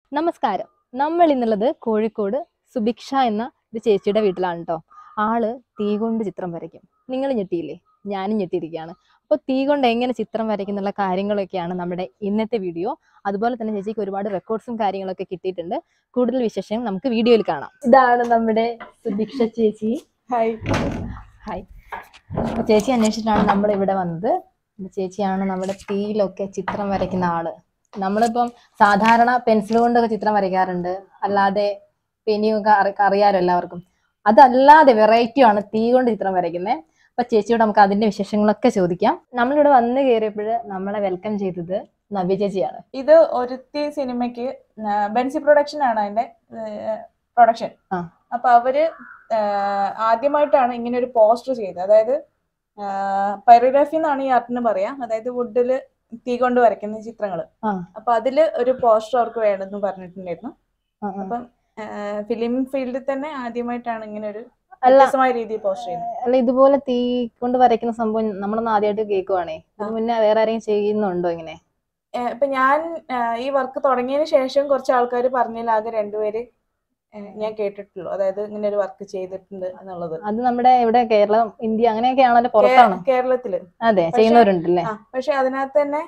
നമസ്കാരം നമ്മൾ ഇന്നുള്ളത് കോഴിക്കോട് സുഭിക്ഷ എന്ന ഒരു ചേച്ചിയുടെ വീട്ടിലാണ് കേട്ടോ ആള് തീ കൊണ്ട് ചിത്രം വരയ്ക്കും നിങ്ങൾ ഞെട്ടിയില്ലേ ഞാനും ഞെട്ടിയിരിക്കുകയാണ് അപ്പോൾ തീ കൊണ്ട് എങ്ങനെ ചിത്രം വരയ്ക്കുന്നുള്ള കാര്യങ്ങളൊക്കെയാണ് നമ്മുടെ ഇന്നത്തെ വീഡിയോ അതുപോലെ തന്നെ ചേച്ചിക്ക് ഒരുപാട് റെക്കോർഡ്സും കാര്യങ്ങളൊക്കെ കിട്ടിയിട്ടുണ്ട് കൂടുതൽ വിശേഷം നമുക്ക് വീഡിയോയിൽ കാണാം ഇതാണ് നമ്മുടെ സുഭിക്ഷ ചേച്ചി ഹായ് ഹായ് അപ്പൊ ചേച്ചി അന്വേഷിച്ചിട്ടാണ് നമ്മൾ ഇവിടെ വന്നത് അപ്പൊ ചേച്ചിയാണ് നമ്മുടെ തീയിലൊക്കെ ചിത്രം വരയ്ക്കുന്ന ആള് നമ്മളിപ്പം സാധാരണ പെൻസിൽ കൊണ്ടൊക്കെ ചിത്രം വരയ്ക്കാറുണ്ട് അല്ലാതെ പെനിയൊക്കെ അറി അറിയാലോ എല്ലാവർക്കും അതല്ലാതെ വെറൈറ്റി ആണ് തീ കൊണ്ട് ചിത്രം വരയ്ക്കുന്നത് അപ്പൊ ചേച്ചിയോട് നമുക്ക് അതിന്റെ വിശേഷങ്ങളൊക്കെ ചോദിക്കാം നമ്മളിവിടെ വന്ന് കയറിയപ്പോൾ നമ്മളെ വെൽക്കം ചെയ്തത് നവ്യ ചേച്ചിയാണ് ഇത് ഒരുത്തി സിനിമയ്ക്ക് ആ, ബെൻസി പ്രൊഡക്ഷൻ ആണ് അതിന്റെ പ്രൊഡക്ഷൻ ആ. അപ്പൊ അവര് ആ, ആദ്യമായിട്ടാണ് ഇങ്ങനെ ഒരു പോസ്റ്റർ ചെയ്തത് അതായത് പൈറോഗ്രാഫി എന്നാണ് ഈ ആർട്ടിന് പറയാ അതായത് വുഡില് തീ കൊണ്ട് വരയ്ക്കുന്ന ചിത്രങ്ങൾ ആ. അപ്പൊ അതില് ഒരു പോസ്റ്റർ അവർക്ക് വേണമെന്ന് പറഞ്ഞിട്ടുണ്ടായിരുന്നു ആ, ആ. അപ്പം ഫിലിം ഫീൽഡിൽ തന്നെ ആദ്യമായിട്ടാണ് ഇങ്ങനെ ഒരു അല്ല വ്യത്യസ്തമായ രീതിയിൽ പോസ്റ്റർ ചെയ്യുന്നത് അല്ല ഇതുപോലെ തീ കൊണ്ട് വരയ്ക്കുന്ന സംഭവം നമ്മളൊന്ന് ആദ്യമായിട്ട് കേൾക്കുവാണേ ഇതിന് ആ. മുന്നേ വേറെ ആരെങ്കിലും ചെയ്യുന്നുണ്ടോ ഇങ്ങനെ ഏഹ് ഇപ്പൊ ഞാൻ ഏഹ് ഈ വർക്ക് തുടങ്ങിയതിന് ശേഷം കുറച്ച് ആൾക്കാർ പറഞ്ഞതിൽ ആകെ രണ്ടുപേര് ഏഹ് ഞാൻ കേട്ടിട്ടുള്ളൂ അതായത് ഇങ്ങനെ ഒരു വർക്ക് ചെയ്തിട്ടുണ്ട് എന്നുള്ളത് അത് നമ്മുടെ ഇവിടെ കേരളം ഇന്ത്യ അങ്ങനെയൊക്കെയാണല്ലോ പുറത്താണ് കേ- കേരളത്തില് അതെ പക്ഷേ- ചെയ്യുന്നവരുണ്ടല്ലേ ആ പക്ഷെ അതിനകത്ത് തന്നെ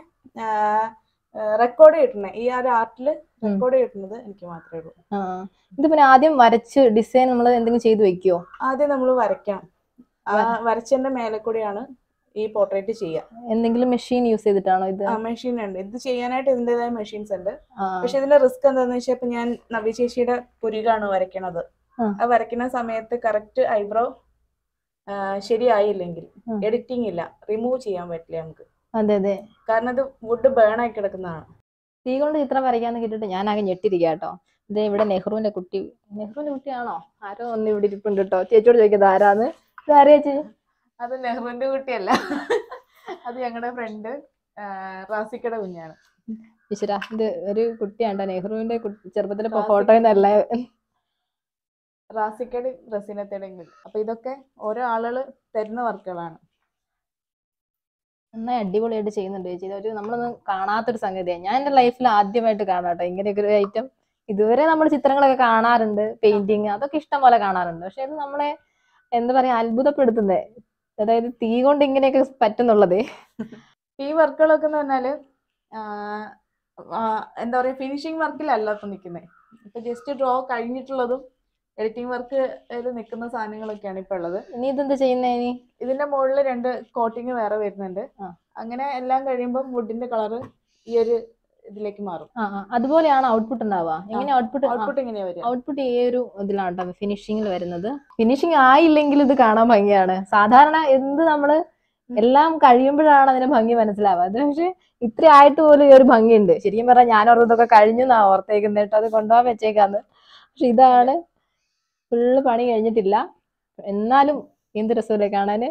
റെക്കോർഡ് കിട്ടണേ ഈ ആ ഒരു ആർട്ടില് ഉം. റെക്കോർഡ് കിട്ടുന്നത് എനിക്ക് മാത്രമേ ഉള്ളൂ ആ ഇത് പിന്നെ ആദ്യം വരച്ച് ഡിസൈൻ നമ്മൾ എന്തെങ്കിലും ചെയ്ത് വെക്കുവോ ആദ്യം നമ്മൾ വരയ്ക്കണം ആ വരച്ചതിന്റെ മേലെ കൂടിയാണ് ഈ പോർട്രേറ്റ് ചെയ്യുക എന്തെങ്കിലും മെഷീൻ യൂസ് ചെയ്തിട്ടാണോ ഇത് ആ മെഷീൻ ഉണ്ട് ഇത് ചെയ്യാനായിട്ട് ഇതിൻ്റെതായ മെഷീൻസ് ഉണ്ട് ആ, പക്ഷെ ഇതിന്റെ റിസ്ക് എന്താന്ന് വെച്ചാൽ ഇപ്പൊ ഞാൻ നവ്യ ചേച്ചിയുടെ പുരുകാണ് വരയ്ക്കണത് ആ. ആ വരയ്ക്കുന്ന സമയത്ത് കറക്റ്റ് ഐബ്രോ ശരിയായില്ലെങ്കിൽ ഉം. എഡിറ്റിംഗ് ഇല്ല റിമൂവ് ചെയ്യാൻ പറ്റില്ല നമുക്ക് അതെ അതെ കാരണം അത് വുഡ് ബേൺ ആയി കിടക്കുന്നതാണ് തീ കൊണ്ട് ചിത്രം വരയ്ക്കാന്ന് കേട്ടിട്ട് ഞാൻ ആകെ ഞെട്ടിരിക്കുക കേട്ടോ ഇത് ഇവിടെ നെഹ്റുവിന്റെ കുട്ടി നെഹ്റുവിന്റെ കുട്ടിയാണോ ആരോ ഒന്ന് ഇവിടെ ഇരിപ്പുണ്ട് കേട്ടോ ചേച്ചിയോട് ചോദിക്കുന്നത് ആരാന്ന് ഇത് ആരെയാ ചേച്ചി അത് നെഹ്റുവിന്റെ കുട്ടിയല്ല അത് ഞങ്ങളുടെ ഫ്രണ്ട് റാസിക്കയുടെ കുഞ്ഞാണ് ഈശ്വര ഇത് ഒരു കുട്ടിയാണ്ടോ നെഹ്റുവിന്റെ കുട്ടി- ചെറുപ്പത്തിലെ റാസിക്ക. ഫോട്ടോയിൽ നിന്നല്ല റാസിക്കയുടെ റസീനത്തയുടെയും കുഞ്ഞ് അപ്പൊ ഇതൊക്കെ ഓരോ ആളുകൾ തരുന്ന വർക്കുകളാണ് നന്നായി അടിപൊളിയായിട്ട് ചെയ്യുന്നുണ്ട് ചേച്ചി ഇതൊരു നമ്മളൊന്നും കാണാത്തൊരു സംഗതിയാണ് ഞാൻ എൻ്റെ ലൈഫിൽ ആദ്യമായിട്ട് കാണാം കേട്ടോ ഇങ്ങനെയൊക്കെ ഒരു ഐറ്റം ഇതുവരെ നമ്മൾ ചിത്രങ്ങളൊക്കെ കാണാറുണ്ട് പെയിന്റിങ് അതൊക്കെ ഇഷ്ടം പോലെ കാണാറുണ്ട് പക്ഷെ ഇത് നമ്മളെ എന്താ പറയാ അത്ഭുതപ്പെടുത്തുന്നേ അതായത് തീ കൊണ്ട് ഇങ്ങനെയൊക്കെ പറ്റുന്നുള്ളത് ഈ വർക്കുകളൊക്കെ എന്ന് പറഞ്ഞാല് ആഹ് ആഹ് എന്താ പറയാ ഫിനിഷിംഗ് വർക്കിലല്ല ഇപ്പൊ നിൽക്കുന്നത് ഇപ്പൊ ജസ്റ്റ് ഡ്രോ കഴിഞ്ഞിട്ടുള്ളതും എഡിറ്റിംഗ് വർക്ക് നിൽക്കുന്ന സാധനങ്ങളൊക്കെയാണ് ഇപ്പൊ ഉള്ളത് ഇനി ഇതെന്താ ചെയ്യുന്നേ ഇനി ഇതിന്റെ മുകളിൽ രണ്ട് കോട്ടിങ് വേറെ വരുന്നുണ്ട് ആ. അങ്ങനെ എല്ലാം കഴിയുമ്പോൾ വുഡിന്റെ കളറ് ഈ ഒരു ഇതിലേക്ക് മാറും ആ ആ, അതുപോലെയാണ് ഔട്ട്പുട്ട് ഉണ്ടാവുക എങ്ങനെ ഔട്ട്പുട്ട് ഔട്ട്പുട്ട് ഇങ്ങനെയാ വരിക ഔട്ട്പുട്ട് ഈ ഒരു ഇതിലാണ് കേട്ടോ ഫിനിഷിങ്ങിൽ വരുന്നത് ഫിനിഷിങ് ആയില്ലെങ്കിൽ ഇത് കാണാൻ ഭംഗിയാണ് സാധാരണ എന്ത് നമ്മള് എല്ലാം കഴിയുമ്പോഴാണ് അതിന്റെ ഭംഗി മനസ്സിലാവുക അത് പക്ഷെ ഇത്ര ആയിട്ട് പോലും ഈ ഒരു ഭംഗിയുണ്ട് ശരിക്കും പറഞ്ഞാൽ ഞാൻ ഓർത്തതൊക്കെ കഴിഞ്ഞു എന്നാ ഓർത്തേക്കുന്നത് കേട്ടോ അത് കൊണ്ടുപോകാൻ വെച്ചേക്കാന്ന് പക്ഷെ ഇതാണ് ഫുള്ള് പണി കഴിഞ്ഞിട്ടില്ല എന്നാലും എന്ത് രസമല്ലേ കാണാന്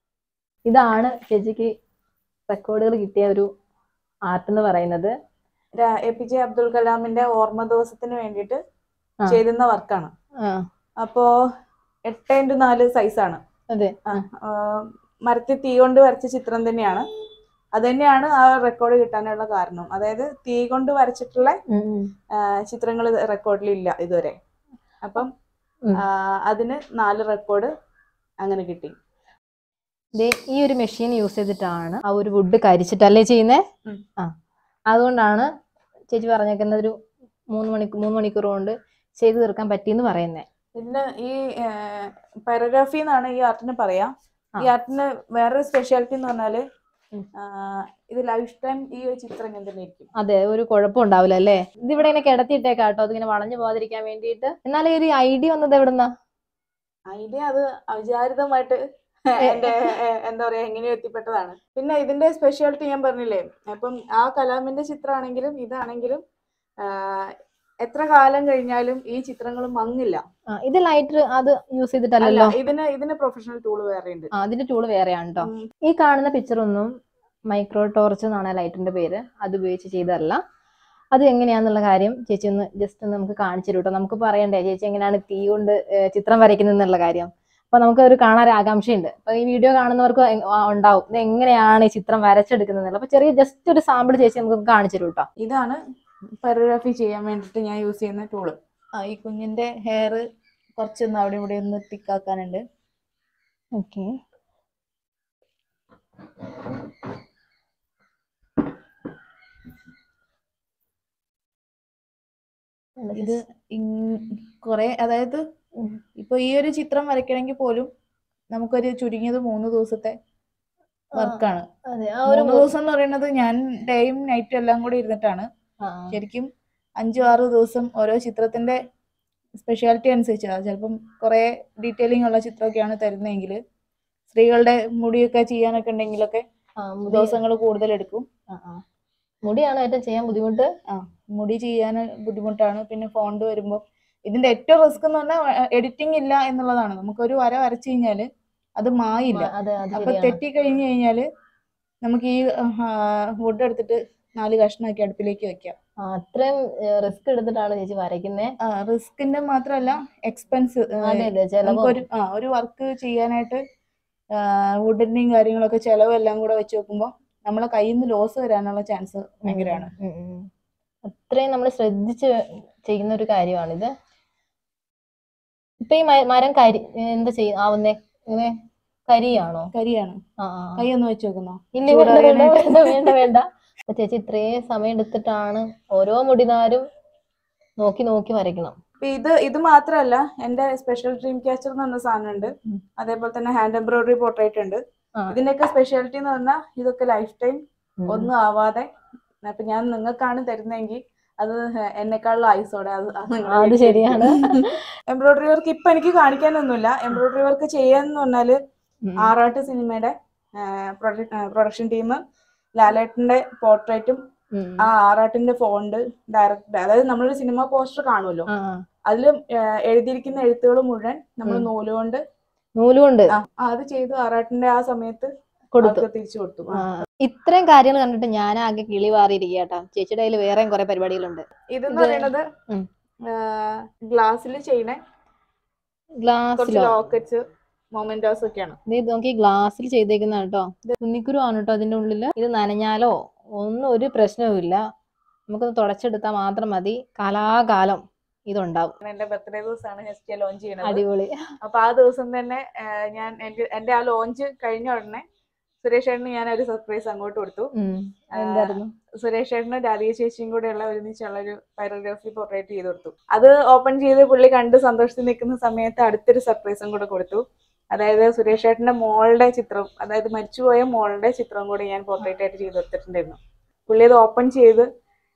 ഇതാണ് ചേച്ചിക്ക് റെക്കോർഡുകൾ കിട്ടിയ ഒരു ആർട്ട് എന്ന് പറയുന്നത് എ പി ജെ അബ്ദുൽ കലാമിന്റെ ഓർമ്മ ദിവസത്തിന് വേണ്ടിയിട്ട് ആ. ചെയ്തുന്ന വർക്കാണ് ആ അപ്പോ എട്ട് ഇൻറ്റു നാല് സൈസാണ് അതെ ആ, മരത്തിൽ തീ കൊണ്ട് വരച്ച ചിത്രം തന്നെയാണ് അത് തന്നെയാണ് ആ റെക്കോർഡ് കിട്ടാനുള്ള കാരണം അതായത് തീ കൊണ്ട് വരച്ചിട്ടുള്ള ഉം, ഉം. ചിത്രങ്ങൾ റെക്കോർഡിൽ ഇല്ല ഇതുവരെ അപ്പം ഉം. ആ, അതിന് നാല് റെക്കോർഡ് അങ്ങനെ കിട്ടി ദേ ഈ ഒരു മെഷീൻ യൂസ് ചെയ്തിട്ടാണ് ആ ഒരു വുഡ് കരിച്ചിട്ടല്ലേ ചെയ്യുന്നേ ഉം. ആ അതുകൊണ്ടാണ് ചേച്ചി പറഞ്ഞേക്കുന്നത് ഒരു മൂന്ന് മണിക്കൂർ മൂന്ന് മണിക്കൂർ കൊണ്ട് ചെയ്തു തീർക്കാൻ പറ്റിയെന്ന് പറയുന്നേ ഇതിന് ഈ പൈറോഗ്രാഫി എന്നാണ് ഈ ആർട്ടിന് പറയാ ഈ ആ. ആർട്ടിന് വേറൊരു സ്പെഷ്യാലിറ്റി എന്ന് പറഞ്ഞാല് ഉം. ആ, ഇത് ലൈഫ് ടൈം ഈ ഒരു ചിത്രം ഇങ്ങനെ തന്നെ ഇരിക്കും അതെ ഒരു കുഴപ്പം ഉണ്ടാവില്ല അല്ലേ ഇതിവിടെ ഇങ്ങനെ കിടത്തിയിട്ടേക്കാ കേട്ടോ അതിങ്ങനെ വളഞ്ഞു പോകാതിരിക്കാൻ വേണ്ടിയിട്ട് എന്നാലും ഈ ഒരു ഐഡിയ വന്നത് എവിടുന്നാ ഐഡിയ അത് അവിചാരിതമായിട്ട് എന്റെ ഏഹ്, എന്താ പറയാ എങ്ങനെയോ എത്തിപ്പെട്ടതാണ് പിന്നെ ഇതിന്റെ സ്പെഷ്യാലിറ്റി ഞാൻ പറഞ്ഞില്ലേ അപ്പം ആ കലാമിന്റെ ചിത്രമാണെങ്കിലും ഇതാണെങ്കിലും ആഹ്, എത്ര കാലം കഴിഞ്ഞാലും ഈ ചിത്രങ്ങൾ മങ്ങില്ല ആ, ഇത് ലൈറ്റർ അത് യൂസ് അല്ല ചെയ്തിട്ടല്ലല്ലോ ഇതിന് ഇതിന് പ്രൊഫഷണൽ ടൂള് വേറെ ഉണ്ട് ആ, അതിന്റെ ടൂള് വേറെയാണ് കേട്ടോ ഈ കാണുന്ന പിക്ചർ ഒന്നും മൈക്രോ ടോർച്ച് എന്നാണ് ആ ലൈറ്റിന്റെ പേര് അത് ഉപയോഗിച്ച് ചെയ്തതല്ല അത് എങ്ങനെയാന്നുള്ള കാര്യം ചേച്ചി ഒന്ന് ജസ്റ്റ് ഒന്ന് നമുക്ക് കാണിച്ചു തരും കേട്ടോ നമുക്ക് പറയണ്ടേ ചേച്ചി എങ്ങനെയാണ് തീ കൊണ്ട് ഏർ ചിത്രം വരയ്ക്കുന്നത് എന്നുള്ള കാര്യം അപ്പൊ നമുക്ക് ഒരു കാണാൻ ഒരു ആകാംക്ഷയുണ്ട് അപ്പൊ ഈ വീഡിയോ കാണുന്നവർക്ക് എ- ആ, ഉണ്ടാവും ഇത് എങ്ങനെയാണ് ഈ ചിത്രം വരച്ചെടുക്കുന്നത് അപ്പൊ ചെറിയ ജസ്റ്റ് ഒരു സാമ്പിൾ ചേച്ചി നമുക്ക് കാണിച്ചു തരും കേട്ടോ ഇതാണ് പൈറോഗ്രാഫി ചെയ്യാൻ വേണ്ടിയിട്ട് ഞാൻ യൂസ് ചെയ്യുന്ന ടൂള് ആ ഈ കുഞ്ഞിന്റെ ഹെയർ കുറച്ചൊന്ന് അവിടെ ഇവിടെ ഒന്ന് തിക്കാക്കാനുണ്ട് ഓക്കെ ഇത് കുറെ അതായത് ഇപ്പൊ ഈ ഒരു ചിത്രം വരയ്ക്കണമെങ്കിൽ പോലും നമുക്കൊരു ചുരുങ്ങിയത് മൂന്ന് ദിവസത്തെ വർക്കാണ് അതെ ആ ഒരു മൂന്ന് ദിവസം എന്ന് പറയുന്നത് ഞാൻ ഡേയും നൈറ്റും എല്ലാം കൂടി ഇരുന്നിട്ടാണ് ആ, ശരിക്കും അഞ്ചു ആറ് ദിവസം ഓരോ ചിത്രത്തിന്റെ സ്പെഷ്യാലിറ്റി അനുസരിച്ചാണ് ചിലപ്പം കുറെ ഡീറ്റെയിലിംഗ് ഉള്ള ചിത്രമൊക്കെയാണ് തരുന്നതെങ്കിൽ സ്ത്രീകളുടെ മുടിയൊക്കെ ചെയ്യാനൊക്കെ ഉണ്ടെങ്കിലൊക്കെ ആ, മുടി ദിവസങ്ങൾ കൂടുതൽ എടുക്കും ആ, ആ. മുടിയാണ് ഏറ്റവും ചെയ്യാൻ ബുദ്ധിമുട്ട് ആ മുടി ചെയ്യാൻ ബുദ്ധിമുട്ടാണ് പിന്നെ ഫോണ്ട് വരുമ്പോൾ ഇതിന്റെ ഏറ്റവും റിസ്ക് എന്ന് പറഞ്ഞാൽ എഡിറ്റിംഗ് ഇല്ല എന്നുള്ളതാണ് നമുക്കൊരു വര വരച്ചു കഴിഞ്ഞാല് അത് മായില്ല അതെ അത് അപ്പൊ ശരിയാണ് തെറ്റി കഴിഞ്ഞു കഴിഞ്ഞാല് നമുക്ക് ഈ വുഡ് എടുത്തിട്ട് നാല് കഷ്ണമാക്കി അടുപ്പിലേക്ക് വെക്കാം ആ, അത്രയും റിസ്ക് എടുത്തിട്ടാണ് ചേച്ചി വരയ്ക്കുന്നേ റിസ്കിന്റെ മാത്രമല്ല എക്സ്പെൻസ് അതെ അതെ ചെലവ് നമുക്കൊരു ആ ഒരു വർക്ക് ചെയ്യാനായിട്ട് വുഡിന്റെയും കാര്യങ്ങളൊക്കെ ചെലവ് എല്ലാം കൂടെ വെച്ച് നോക്കുമ്പോൾ നമ്മളെ കയ്യിൽ നിന്ന് ലോസ് വരാനുള്ള ചാൻസ് ഭയങ്കരമാണ് അത്രയും നമ്മൾ ശ്രദ്ധിച്ച് ചെയ്യുന്ന ഒരു കാര്യമാണിത് ഇപ്പൊ ഈ മ- മരം കരി എന്താ ചെയ്യ ആവുന്നേ ഇങ്ങനെ കരിയാണോ കരിയാണ് ആ ആ. കൈ ഒന്ന് വെച്ച് നോക്കുന്നോ ഇല്ല വേണ്ട വേണ്ട ചൂടറിയാനായിട്ട്. വേണ്ട വേണ്ട വേണ്ട അപ്പൊ ചേച്ചി ഇത്രയും സമയം എടുത്തിട്ടാണ് ഓരോ മുടിനാരും നോക്കി നോക്കി വരയ്ക്കണം ഇപ്പൊ ഇത് ഇത് മാത്രമല്ല എന്റെ സ്പെഷ്യൽ ഡ്രീം ക്യാച്ചർ എന്ന് പറഞ്ഞ സാധനമുണ്ട് ഉം. അതേപോലെ തന്നെ ഹാൻഡ് എംബ്രോയിഡറി പോർട്രേറ്റ് ഉണ്ട് ആ. ഇതിന്റെയൊക്കെ സ്പെഷ്യാലിറ്റി എന്ന് പറഞ്ഞാൽ ഇതൊക്കെ ലൈഫ് ടൈം ഉം. ഒന്നും ആവാതെ അപ്പൊ ഞാൻ നിങ്ങൾക്കാണ് തരുന്നതെങ്കിൽ അത് എന്നെക്കാളും ആയുസോടെ അത് അത് നിങ്ങൾ ആ, അത് ശരിയാണ്. എംബ്രോയിഡറി വർക്ക് ഇപ്പൊ എനിക്ക് കാണിക്കാനൊന്നുമില്ല എംബ്രോയിഡറി വർക്ക് ചെയ്യാന്ന് പറഞ്ഞാല് ഉം. ആറാട്ട് സിനിമയുടെ പ്രൊഡക്ഷൻ ടീം ലാലേട്ടന്റെ പോർട്രേറ്റും ഉം. ആ ആറാട്ടിന്റെ ഫോണ്ട് ഡയറക്റ്റ് അതായത് നമ്മളൊരു സിനിമ പോസ്റ്റർ കാണുമല്ലോ ആ, ആ. അതിൽ എഴുതിയിരിക്കുന്ന എഴുത്തുകൾ മുഴുവൻ നമ്മൾ ഉം. നൂലുകൊണ്ട് നൂലുകൊണ്ട് ആ, ആ, അത് ചെയ്തു ആറാട്ടിന്റെ ആ സമയത്ത് കൊടുത്തു അവർക്ക് തിരിച്ചു കൊടുത്തു ആ. ഇത്രയും കാര്യങ്ങൾ കണ്ടിട്ട് ഞാൻ ആകെ കിളി മാറിയിരിക്കുക കേട്ടോ ചേച്ചിയുടെ കയ്യിൽ വേറെയും കുറെ പരിപാടികളുണ്ട് ഇതെന്ന് ഇത് പറയുന്നത് ഉം. ഗ്ലാസ്സിൽ ചെയ്യുന്ന കുറച്ച് ഗ്ലാസ്സിലോ ലോക്കറ്റ്സ് മൊമെന്റോസ് ഒക്കെയാണ് ഇത് നോക്കി ഗ്ലാസ്സിൽ ചെയ്തേക്കുന്ന കേട്ടോ ഇത് കുന്നിക്കുരു ആണ് കേട്ടോ അതിന്റെ ഉള്ളില് ഇത് നനഞ്ഞാലോ ഒന്നും ഒരു പ്രശ്നവുമില്ല നമുക്കൊന്ന് തുടച്ചെടുത്താൽ മാത്രം മതി കാലാകാലം ഇതുണ്ടാവും എന്റെ ബർത്ത്ഡേ ദിവസമാണ് ഹെസ്റ്റിയ ലോഞ്ച് ചെയ്യുന്നത് അടിപൊളി അപ്പൊ ആ ദിവസം തന്നെ ആ, ഞാൻ എന്റെ എന്റെ ആ ലോഞ്ച് കഴിഞ്ഞ ഉടനെ സുരേഷ് ചേട്ടന് ഞാൻ ഒരു സർപ്രൈസ് അങ്ങോട്ട് കൊടുത്തു ഉം. ആ, എന്തായിരുന്നു സുരേഷ് ചേട്ടനും രാധിക ചേച്ചിയും കൂടെയുള്ള ഒരുമിച്ചുള്ള ഒരു പൈറോഗ്രാഫി പോർട്രേറ്റ് ചെയ്ത് കൊടുത്തു അത് ഓപ്പൺ ചെയ്ത് പുള്ളി കണ്ട് സന്തോഷത്തിൽ നിൽക്കുന്ന സമയത്ത് അടുത്തൊരു സർപ്രൈസും കൂടെ കൊടുത്തു അതായത് സുരേഷ് ചേട്ടന്റെ മോളുടെ ചിത്രം അതായത് മരിച്ചുപോയ മോളുടെ ചിത്രം കൂടി ഞാൻ പോർട്രേറ്റ് ആയിട്ട് ചെയ്ത് കൊടുത്തിട്ടുണ്ടായിരുന്നു പുള്ളി അത് ഓപ്പൺ ചെയ്ത്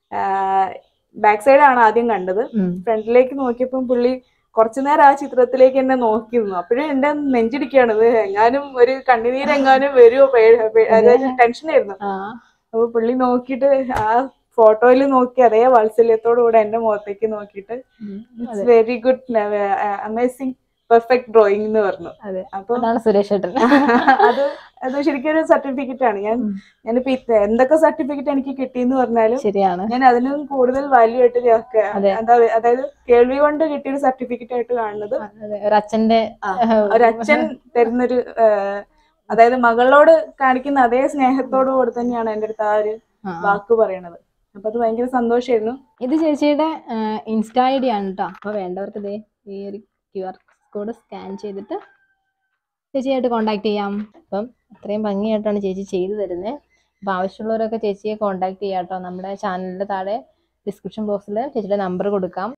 ബാക്ക് സൈഡാണ് ആദ്യം കണ്ടത് ഉം. ഫ്രണ്ടിലേക്ക് നോക്കിയപ്പം പുള്ളി കുറച്ചു നേരം ആ ചിത്രത്തിലേക്ക് എന്നെ നോക്കിയിരുന്നു അപ്പോഴും എന്റെ നെഞ്ചിടിക്കുകയാണ് ഇത് എങ്ങാനും ഒരു കണ്ണുനീരെങ്ങാനും വരുമോ പേ- പേ- അതായത് ടെൻഷനായിരുന്നു ആ അപ്പൊ പുള്ളി നോക്കിയിട്ട് ആ ഫോട്ടോയിൽ നോക്കി അതേ വാത്സല്യത്തോടു കൂടെ എന്റെ മുഖത്തേക്ക് നോക്കിയിട്ട് ഉം. It's very good amazing perfect drawing എന്ന് പറഞ്ഞു അതെ അപ്പൊ അതാണ് സുരേഷ് ഏട്ടൻ അത് അത് ശരിക്കും ഒരു സർട്ടിഫിക്കറ്റ് ആണ് ഞാൻ ഉം. ഞാനിപ്പോ ഇത് എന്തൊക്കെ സർട്ടിഫിക്കറ്റ് എനിക്ക് കിട്ടിയെന്ന് പറഞ്ഞാലും ശരിയാണ് ഞാൻ അതിനും കൂടുതൽ വാല്യൂ ആയിട്ട് ചേർക്കുക അതെ. എന്താ അതായത് കേൾവി കൊണ്ട് കിട്ടിയൊരു സർട്ടിഫിക്കറ്റ് ആയിട്ട് കാണുന്നത് അതെ, ഒരു അച്ഛന്റെ ആ, ഒരു അച്ഛൻ തരുന്നൊരു ആ, അതായത് മകളോട് കാണിക്കുന്ന അതേ സ്നേഹത്തോടു കൂടെ തന്നെയാണ് എൻ്റെ അടുത്ത് ആ ഒരു ആ, ആ. വാക്ക് പറയണത് അപ്പൊ അത് ഭയങ്കര സന്തോഷമായിരുന്നു ഇത് ചേച്ചിയുടെ ഇൻസ്റ്റാ ഐ ഡി ആണ് കേട്ടോ അപ്പോൾ വേണ്ടവർക്ക് ഇതേ ഈ ഒരു ക്യു ആർ കോഡ് സ്കാൻ ചെയ്തിട്ട് ചേച്ചിയായിട്ട് കോണ്ടാക്ട് ചെയ്യാം അപ്പം അത്രയും ഭംഗിയായിട്ടാണ് ചേച്ചി ചെയ്തു തരുന്നത് അപ്പോൾ ആവശ്യമുള്ളവരൊക്കെ ചേച്ചിയെ കോണ്ടാക്ട് ചെയ്യാം കേട്ടോ നമ്മുടെ ചാനലിൻ്റെ താഴെ ഡിസ്ക്രിപ്ഷൻ ബോക്സിൽ ചേച്ചിയുടെ നമ്പർ കൊടുക്കാം